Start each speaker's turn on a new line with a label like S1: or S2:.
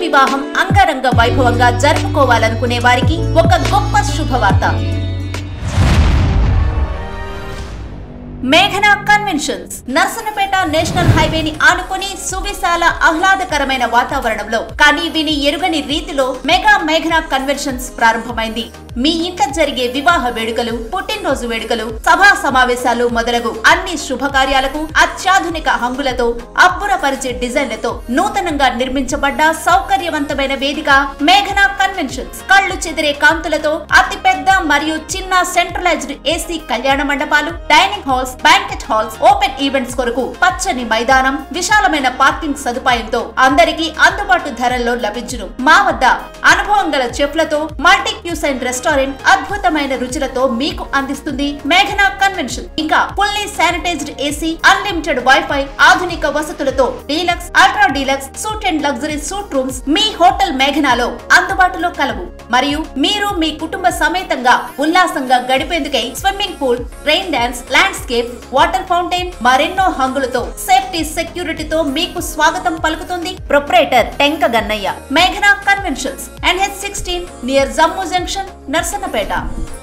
S1: వివాహం అంగరంగ వైభవంగా జరుపుకోవాలనుకునే వారికి ఒక గొప్ప శుభవార్త మేఘనా కన్వెన్షన్స్ నర్సనపేట నేషనల్ హైవేని ఆనుకొని సువిశాల ఆహ్లాదకరమైన వాతావరణంలో కానీ విని ఎరుగని రీతిలో మెగా మేఘనా కన్వెన్షన్స్ ప్రారంభమైంది మీ ఇంట జరిగే వివాహ వేడుకలు పుట్టినరోజు వేడుకలు సభా సమావేశాలు మొదలగు అన్ని శుభకార్యాలకు అత్యాధునిక హంగులతో అబ్బురపరిచే డిజైన్లతో నూతనంగా నిర్మించబడ్డ సౌకర్యవంతమైన వేదిక మేఘనా కన్వెన్షన్స్ కళ్ళు చెదిరే కాంతులతో అతి పెద్ద మరియు చిన్న సెంట్రలైజ్డ్ ఏసీ కళ్యాణ మండపాలు dining halls banquet halls open events కొరకు పచ్చని మైదానం విశాలమైన పార్కింగ్ సదుపాయంతో అందరికీ అందుబాటు ధరల్లో లభించును మా వద్ద అనుభవం గల చెఫ్లతో మల్టీ క్యూసైన్ రెస్టారెంట్ అద్భుతమైన రుచులతో మీకు అందిస్తుంది మేఘనా కన్వెన్షన్ ఇంకా fully sanitised AC unlimited wifi ఆధునిక వసతులతో deluxe ultra deluxe suite and luxury suite rooms మీ హోటల్ మేఘనాలో అందుబాటులో కలవు మరియు మీరు మీ కుటుంబ సమేతంగా ఉల్లాసంగా గడిపేందుకై swimming pool rain dance landscape water fountain మరెన్నో హంగులతో సేఫ్టీ సెక్యూరిటీతో మీకు స్వాగతం పలుకుతుంది ప్రొప్రైటర్ టెంక గన్నయ్య మేఘనా conventions and H sixteen near Jammu junction Narasannapeta